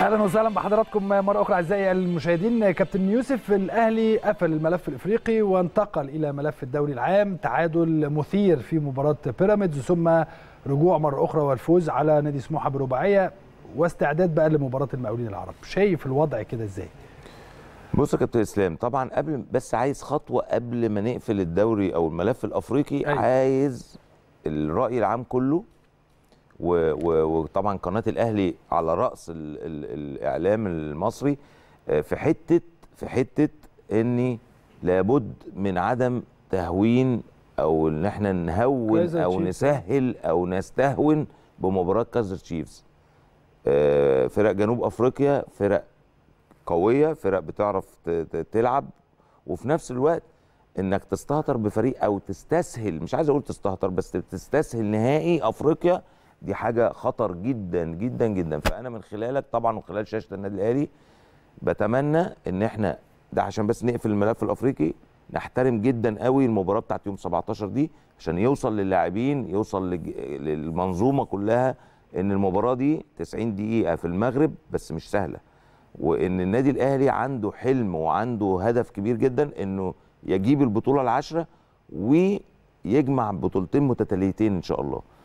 اهلا وسهلا بحضراتكم مره اخرى اعزائي المشاهدين كابتن يوسف الاهلي قفل الملف الافريقي وانتقل الى ملف الدوري العام تعادل مثير في مباراه بيراميدز ثم رجوع مره اخرى والفوز على نادي سموحه برباعيه واستعداد بقى لمباراه المقاولين العرب شايف الوضع كده ازاي بص يا كابتن اسلام طبعا قبل بس عايز خطوه قبل ما نقفل الدوري او الملف الافريقي أيوة. عايز الراي العام كله و- و- وطبعا قناه الاهلي على راس ال ال الاعلام المصري آه، في حته في حته اني لابد من عدم تهوين او ان احنا نهون كايزر او تشيفز. نسهل او نستهون بمباراه كايزر تشيفز آه، فرق جنوب افريقيا فرق قويه فرق بتعرف ت- ت- تلعب وفي نفس الوقت انك تستهتر بفريق او تستسهل مش عايز اقول تستهتر بس تستسهل نهائي افريقيا دي حاجه خطر جدا جدا جدا فانا من خلالك طبعا ومن خلال شاشه النادي الاهلي بتمنى ان احنا ده عشان بس نقفل الملف الافريقي نحترم جدا قوي المباراه بتاعت يوم 17 دي عشان يوصل للاعبين يوصل لج- للمنظومه كلها ان المباراه دي 90 دقيقه في المغرب بس مش سهله وان النادي الاهلي عنده حلم وعنده هدف كبير جدا انه يجيب البطوله العاشره ويجمع بطولتين متتاليتين ان شاء الله